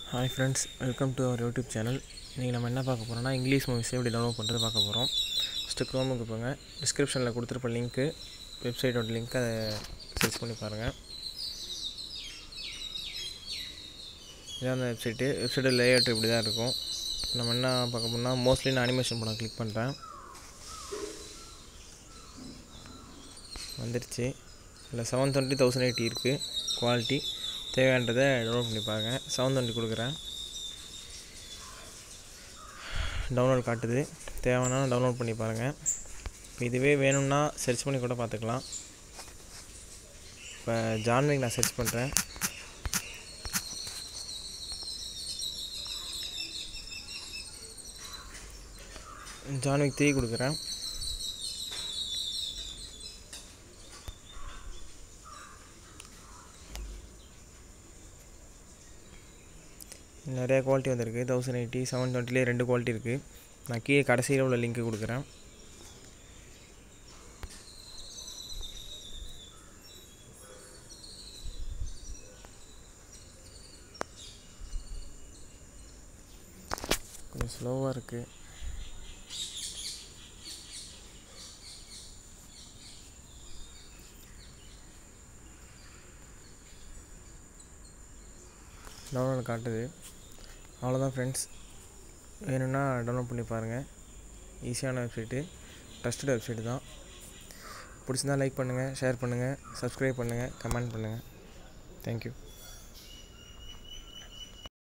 hi friends welcome to our YouTube channel இன்றைக்கி நம்ம என்ன பார்க்க போகிறோம்னா இங்கிலீஷ் மூவிஸ் எப்படி டவுன்லோட் பண்ணுறது பார்க்க போகிறோம் ஃபஸ்ட்டு க்ரோமுக்கு போங்க டிஸ்கிரிப்ஷனில் கொடுத்துருப்ப லிங்க்கு வெப்சைட்டோட லிங்க் அதை சர்ச் பண்ணி பாருங்கள் இதான் அந்த வெப்சைட்டு வெப்சைட்டு லேஅவுட் இப்படி தான் இருக்கும் நம்ம என்ன பார்க்க போனால் மோஸ்ட்லி நான் அனிமேஷன் படம் கிளிக் பண்ணுறேன் வந்துருச்சு இதில் செவன் டுவெண்ட்டி தௌசண்ட் எயிட்டி இருக்குது குவாலிட்டி தேவையானதை டவுன்லோட் பண்ணி பாருங்கள் செவன் டுவெண்ட்டி கொடுக்குறேன் டவுன்லோட் காட்டுது தேவைன்னா டவுன்லோட் பண்ணி பாருங்கள் இப்போ இதுவே வேணும்னா சர்ச் பண்ணி கூட பார்த்துக்கலாம் இப்போ ஜான்விக் நான் சர்ச் பண்ணுறேன் ஜான்விக் த்ரீ கொடுக்குறேன் நிறையா குவாலிட்டி வந்திருக்கு தௌசண்ட் எயிட்டி செவன் டுவெண்ட்டிலே ரெண்டு குவாலிட்டி இருக்குது நான் கீழே கடைசியில் உள்ள லிங்க்கு கொடுக்குறேன் கொஞ்சம் ஸ்லோவாக இருக்குது டவுன்லோட் காட்டுது அவ்வளோதான் ஃப்ரெண்ட்ஸ் வேணும்னா டவுன்லோட் பண்ணி பாருங்கள் ஈஸியான வெப்சைட்டு ட்ரஸ்டட் வெப்சைட்டு தான் பிடிச்சிருந்தா லைக் பண்ணுங்கள் ஷேர் பண்ணுங்கள் சப்ஸ்கிரைப் பண்ணுங்கள் கமெண்ட் பண்ணுங்கள் தேங்க்யூ